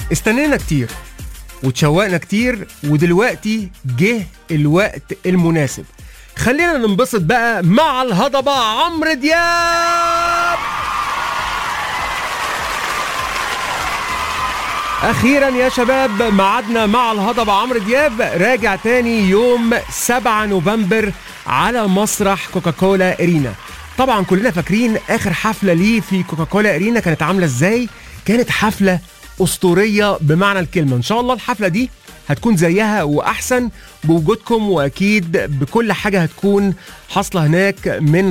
استنينا كتير وتشوقنا كتير ودلوقتي جه الوقت المناسب خلينا ننبسط بقى مع الهضبة عمرو دياب اخيرا يا شباب ميعادنا مع الهضبة عمرو دياب راجع تاني يوم 7 نوفمبر على مسرح كوكاكولا ارينا طبعا كلنا فاكرين اخر حفله ليه في كوكاكولا ارينا كانت عامله ازاي كانت حفله اسطوريه بمعنى الكلمه ان شاء الله الحفله دي هتكون زيها واحسن بوجودكم واكيد بكل حاجه هتكون حاصله هناك من